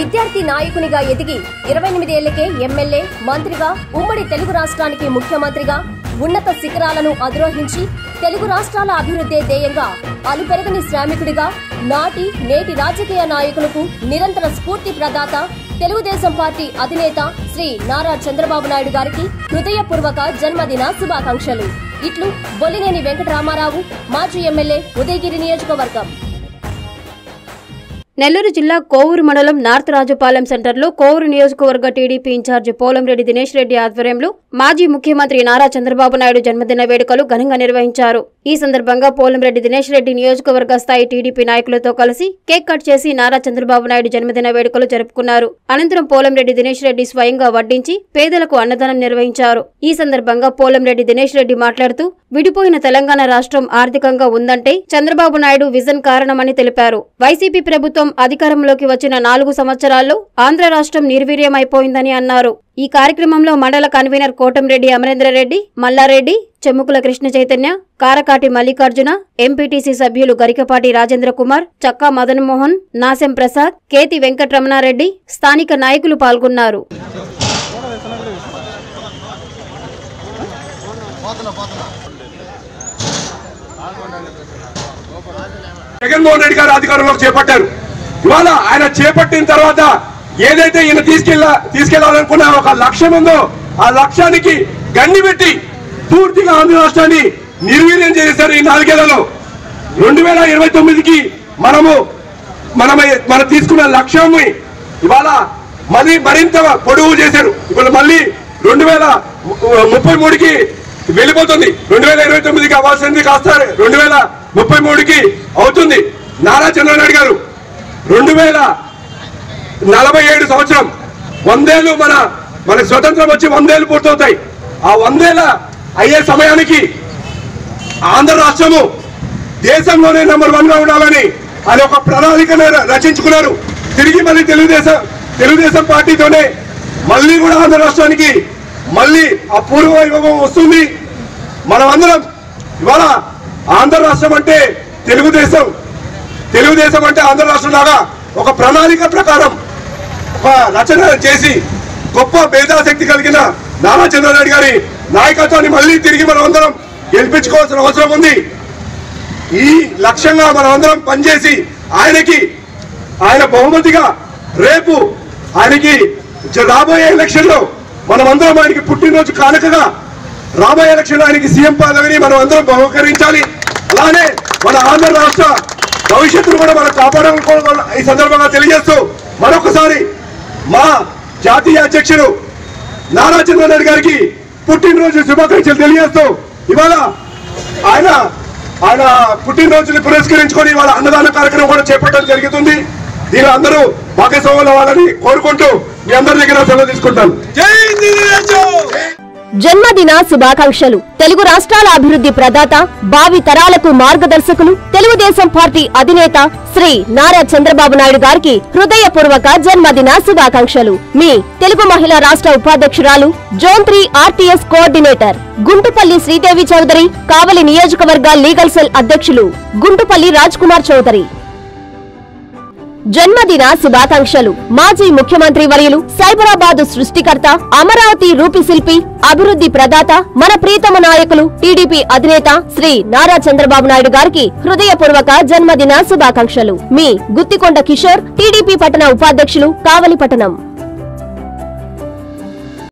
విద్యార్థి నాయకునిగా ఎదిగి ఇరవై ఎనిమిది ఏళ్లకే ఎమ్మెల్యే మంత్రిగా ఉమ్మడి తెలుగు రాష్ట్రానికి ముఖ్యమంత్రిగా ఉన్నత శిఖరాలను అధిరోహించి తెలుగు రాష్ట్రాల అభివృద్ధే ధ్యేయంగా అలుపెరగని శ్రామికుడిగా నాటి నేటి రాజకీయ నాయకులకు నిరంతర స్ఫూర్తి ప్రదాత తెలుగుదేశం పార్టీ అధినేత శ్రీ నారా చంద్రబాబు నాయుడు గారికి హృదయపూర్వక జన్మదిన శుభాకాంక్షలు ఇట్లు బొల్లినేని వెంకటరామారావు మాజీ ఎమ్మెల్యే ఉదయగిరి నియోజకవర్గం నెల్లూరు జిల్లా కోవూరు మండలం నార్త్ రాజుపాలెం సెంటర్లో కోవూరు నియోజకవర్గ టీడీపీ ఇన్ఛార్జి పోలంరెడ్డి దినేష్ రెడ్డి ఆధ్వర్యంలో మాజీ ముఖ్యమంత్రి నారా చంద్రబాబు నాయుడు జన్మదిన వేడుకలు ఘనంగా నిర్వహించారు ఈ సందర్భంగా పోలంరెడ్డి దినేష్ రెడ్డి నియోజకవర్గ స్థాయి టీడీపీ నాయకులతో కలిసి కేక్ కట్ చేసి నారా చంద్రబాబు నాయుడు జన్మదిన వేడుకలు జరుపుకున్నారు అనంతరం పోలంరెడ్డి దినేష్ రెడ్డి స్వయంగా వడ్డించి పేదలకు అన్నదానం నిర్వహించారు ఈ సందర్భంగా పోలంరెడ్డి దినేష్ రెడ్డి మాట్లాడుతూ విడిపోయిన తెలంగాణ రాష్ట్రం ఆర్థికంగా ఉందంటే చంద్రబాబు నాయుడు విజన్ కారణమని తెలిపారు వైసీపీ ప్రభుత్వం అధికారంలోకి వచ్చిన నాలుగు సంవత్సరాల్లో ఆంధ్ర రాష్ట్రం నిర్వీర్యమైపోయిందని అన్నారు ఈ కార్యక్రమంలో మండల కన్వీనర్ కోటంరెడ్డి అమరేంద్రరెడ్డి మల్లారెడ్డి చెమ్ముకుల కృష్ణ చైతన్య కారకాటి మల్లికార్జున ఎంపీటీసీ సభ్యులు గరికపాటి రాజేంద్ర కుమార్ చక్కా మదన్మోహన్ నాసెం ప్రసాద్ కేతి వెంకటరమణారెడ్డి స్థానిక నాయకులు పాల్గొన్నారు జగన్మోహన్ రెడ్డి గారు అధికారంలోకి చేపట్టారు ఇవాళ ఆయన చేపట్టిన తర్వాత ఏదైతే ఈయన తీసుకెళ్ళ తీసుకెళ్లాలనుకున్న ఒక లక్ష్యం ఉందో ఆ లక్ష్యానికి గండి పెట్టి పూర్తిగా ఆంధ్ర రాష్ట్రాన్ని నిర్వీర్యం చేశారు ఈ నాలుగేళ్లలో రెండు వేల ఇరవై తొమ్మిదికి మనము మనం మనం తీసుకున్న లక్ష్యం ఇవాళ మళ్ళీ మరింత పొడుగు చేశారు ఇప్పుడు మళ్ళీ రెండు వేల ముప్పై మూడుకి వెళ్ళిపోతుంది రెండు వేల ఇరవై తొమ్మిదికి అవ్వాల్సింది కాస్త రెండు వేల ముప్పై మూడుకి అవుతుంది నారా చంద్రబాబు నాయుడు గారు రెండు వేల నలభై ఏడు సంవత్సరం వందేళ్ళు మన మన స్వతంత్రం వచ్చి వందేళ్ళు పూర్తవుతాయి ఆ వందేళ్ళ అయ్యే సమయానికి ఆంధ్ర రాష్ట్రము దేశంలోనే నెంబర్ వన్ గా ఉండాలని ఆయన ఒక ప్రణాళికను ర- రచించుకున్నారు తిరిగి మళ్ళీ తెలుగుదేశం తెలుగుదేశం పార్టీతోనే మళ్ళీ కూడా ఆంధ్ర రాష్ట్రానికి మళ్ళీ ఆ పూర్వ వైభవం వస్తుంది మనం అందరం ఇవాళ ఆంధ్ర రాష్ట్రం అంటే తెలుగుదేశం తెలుగుదేశం అంటే ఆంధ్ర రాష్ట్రం లాగా ఒక ప్రణాళిక ప్రకారం ఒక రచన చేసి గొప్ప మేధాశక్తి కలిగిన నారా చంద్రబాబు గారి నాయకత్వాన్ని మళ్ళీ తిరిగి మనం అందరం గెలిపించుకోవాల్సిన అవసరం ఉంది ఈ లక్ష్యంగా మనం అందరం పనిచేసి ఆయనకి ఆయన బహుమతిగా రేపు ఆయనకి జ- రాబోయే ఎలక్షన్ లో మనం అందరం ఆయనకి పుట్టినరోజు కానుకగా రాబోయే ఎలక్షన్ లో ఆయనకి సీఎం పదవిని మనం అందరం బహుకరించాలి అలానే మన ఆంధ్ర రాష్ట్ర భవిష్యత్తును కూడా మనం కాపాడాలనుకోవడం ఈ సందర్భంగా తెలియజేస్తూ మరొకసారి మా జాతీయ అధ్యక్షుడు నారా చంద్రబాబు నాయుడు గారికి పుట్టినరోజు శుభాకాంక్షలు తెలియజేస్తూ ఇవాళ ఆయన ఆయన పుట్టినరోజుని పురస్కరించుకొని ఇవాళ అన్నదాన కార్యక్రమం కూడా చేపట్టడం జరుగుతుంది దీని అందరూ భాగస్వాములు అవ్వాలని కోరుకుంటూ మీ అందరి దగ్గర సెలవు తీసుకుంటాను జై తెలుగుదేశం! జన్మదిన శుభాకాంక్షలు తెలుగు రాష్ట్రాల అభివృద్ధి ప్రదాత భావి తరాలకు మార్గదర్శకులు తెలుగుదేశం పార్టీ అధినేత శ్రీ నారా చంద్రబాబు నాయుడు గారికి హృదయపూర్వక జన్మదిన శుభాకాంక్షలు మీ తెలుగు మహిళా రాష్ట్ర ఉపాధ్యక్షురాలు zone three RTS coordinator Guntupalli Sridevi Chowdary Kavali నియోజకవర్గ లీగల్ సెల్ అధ్యక్షులు గుంటుపల్లి రాజ్ కుమార్ చౌదరి జన్మదిన శుభాకాంక్షలు మాజీ ముఖ్యమంత్రి వర్యులు సైబరాబాద్ సృష్టికర్త అమరావతి రూపిశిల్పి అభివృద్ధి ప్రదాత మన ప్రీతమ నాయకులు టీడీపీ అధినేత శ్రీ నారా చంద్రబాబు నాయుడు గారికి హృదయపూర్వక జన్మదిన శుభాకాంక్షలు మీ గుత్తికొండ కిషోర్ టీడీపీ పట్టణ ఉపాధ్యక్షులు కావలి పట్టణం